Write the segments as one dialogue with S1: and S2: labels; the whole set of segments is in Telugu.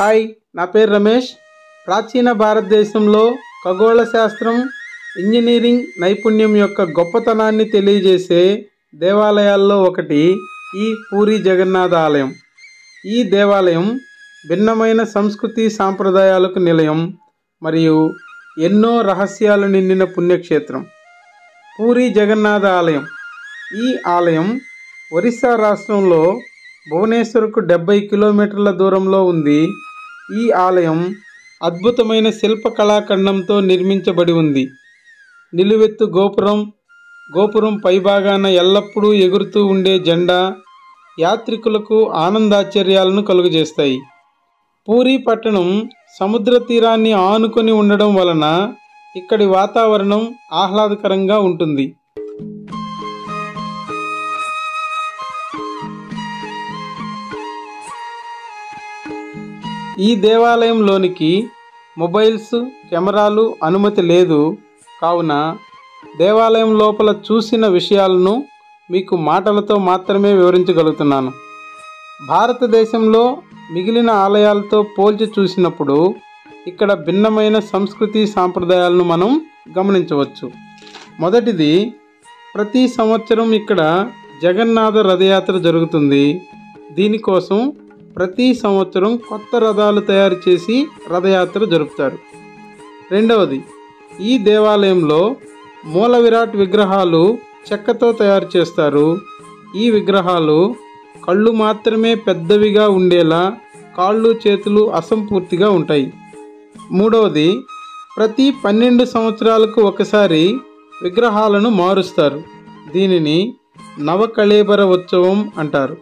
S1: హాయ్ నా పేరు రమేష్ ప్రాచీన భారతదేశంలో ఖగోళ శాస్త్రం ఇంజనీరింగ్ నైపుణ్యం యొక్క గొప్పతనాన్ని తెలియజేసే దేవాలయాల్లో ఒకటి ఈ పూరి జగన్నాథ ఆలయం ఈ దేవాలయం భిన్నమైన సంస్కృతి సాంప్రదాయాలకు నిలయం మరియు ఎన్నో రహస్యాలు నిండిన పుణ్యక్షేత్రం పూరి జగన్నాథ ఆలయం ఈ ఆలయం ఒరిస్సా రాష్ట్రంలో భువనేశ్వర్కు డెబ్బై కిలోమీటర్ల దూరంలో ఉంది ఈ ఆలయం అద్భుతమైన శిల్ప కళాఖండంతో నిర్మించబడి ఉంది నిలువెత్తు గోపురం గోపురం పైభాగాన ఎల్లప్పుడూ ఎగురుతూ ఉండే జెండా యాత్రికులకు ఆనందాశ్చర్యాలను కలుగజేస్తాయి పూరి పట్టణం సముద్ర తీరాన్ని ఆనుకొని ఉండడం వలన ఇక్కడి వాతావరణం ఆహ్లాదకరంగా ఉంటుంది ఈ దేవాలయంలోనికి మొబైల్స్ కెమెరాలు అనుమతి లేదు కావున దేవాలయం లోపల చూసిన విషయాలను మీకు మాటలతో మాత్రమే వివరించగలుగుతున్నాను భారతదేశంలో మిగిలిన ఆలయాలతో పోల్చి చూసినప్పుడు ఇక్కడ భిన్నమైన సంస్కృతి సాంప్రదాయాలను మనం గమనించవచ్చు మొదటిది ప్రతి సంవత్సరం ఇక్కడ జగన్నాథ రథయాత్ర జరుగుతుంది దీనికోసం ప్రతి సంవత్సరం కొత్త రథాలు తయారు చేసి రథయాత్ర జరుపుతారు రెండవది ఈ దేవాలయంలో మూల విరాట్ విగ్రహాలు చెక్కతో తయారు చేస్తారు ఈ విగ్రహాలు కళ్ళు మాత్రమే పెద్దవిగా ఉండేలా కాళ్ళు చేతులు అసంపూర్తిగా ఉంటాయి మూడవది ప్రతి పన్నెండు సంవత్సరాలకు ఒకసారి విగ్రహాలను మారుస్తారు దీనిని నవకళేబర ఉత్సవం అంటారు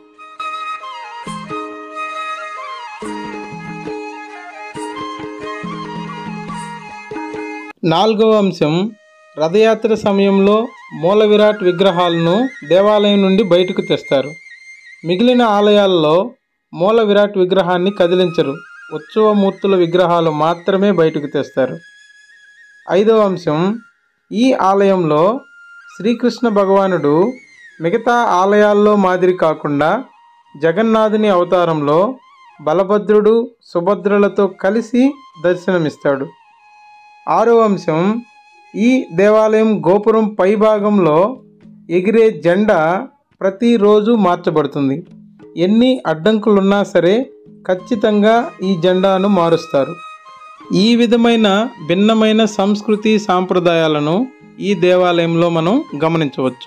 S1: నాలుగవ అంశం రథయాత్ర సమయంలో మూల విరాట్ విగ్రహాలను దేవాలయం నుండి బయటకు తెస్తారు మిగిలిన ఆలయాల్లో మూల విరాట్ విగ్రహాన్ని కదిలించరు ఉత్సవమూర్తుల విగ్రహాలు మాత్రమే బయటకు తెస్తారు ఐదవ అంశం ఈ ఆలయంలో శ్రీకృష్ణ భగవానుడు మిగతా ఆలయాల్లో మాదిరి కాకుండా జగన్నాథుని అవతారంలో బలభద్రుడు సుభద్రలతో కలిసి దర్శనమిస్తాడు ఆరో అంశం ఈ దేవాలయం గోపురం పైభాగంలో ఎగిరే జెండా ప్రతిరోజు మార్చబడుతుంది ఎన్ని అడ్డంకులున్నా సరే ఖచ్చితంగా ఈ జెండాను మారుస్తారు ఈ విధమైన భిన్నమైన సంస్కృతి సాంప్రదాయాలను ఈ దేవాలయంలో మనం గమనించవచ్చు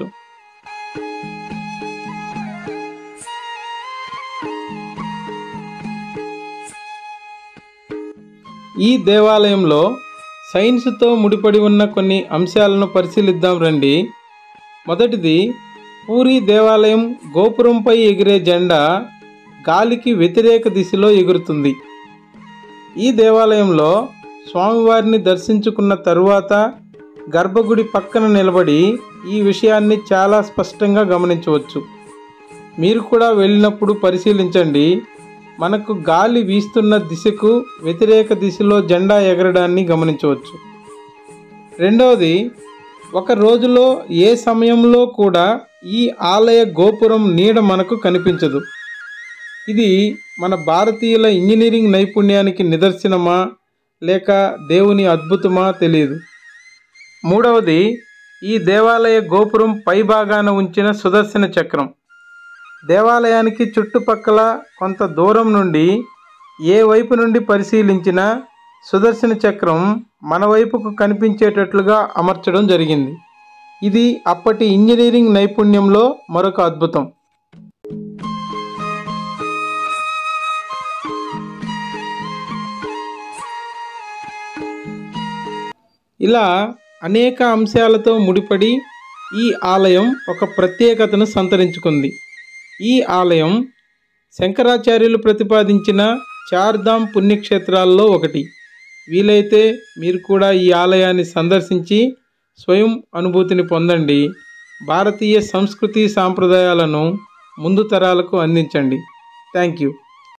S1: ఈ దేవాలయంలో సైన్స్తో ముడిపడి ఉన్న కొన్ని అంశాలను పరిశీలిద్దాం రండి మొదటిది పూరి దేవాలయం గోపురంపై ఎగిరే జెండా గాలికి వ్యతిరేక దిశలో ఎగురుతుంది ఈ దేవాలయంలో స్వామివారిని దర్శించుకున్న తరువాత గర్భగుడి పక్కన నిలబడి ఈ విషయాన్ని చాలా స్పష్టంగా గమనించవచ్చు మీరు కూడా వెళ్ళినప్పుడు పరిశీలించండి మనకు గాలి వీస్తున్న దిశకు వ్యతిరేక దిశలో జెండా ఎగరడాన్ని గమనించవచ్చు రెండవది ఒక రోజులో ఏ సమయంలో కూడా ఈ ఆలయ గోపురం నీడ మనకు కనిపించదు ఇది మన భారతీయుల ఇంజనీరింగ్ నైపుణ్యానికి నిదర్శనమా లేక దేవుని అద్భుతమా తెలియదు మూడవది ఈ దేవాలయ గోపురం పైభాగాన ఉంచిన సుదర్శన చక్రం దేవాలయానికి చుట్టుపక్కల కొంత దూరం నుండి ఏ వైపు నుండి పరిశీలించినా సుదర్శన చక్రం మన వైపుకు కనిపించేటట్లుగా అమర్చడం జరిగింది ఇది అప్పటి ఇంజనీరింగ్ నైపుణ్యంలో మరొక అద్భుతం ఇలా అనేక అంశాలతో ముడిపడి ఈ ఆలయం ఒక ప్రత్యేకతను సంతరించుకుంది ఈ ఆలయం శంకరాచార్యులు ప్రతిపాదించిన చార్ధామ్ పుణ్యక్షేత్రాల్లో ఒకటి వీలైతే మీరు కూడా ఈ ఆలయాన్ని సందర్శించి స్వయం అనుభూతిని పొందండి భారతీయ సంస్కృతి సాంప్రదాయాలను ముందు తరాలకు అందించండి థ్యాంక్ యూ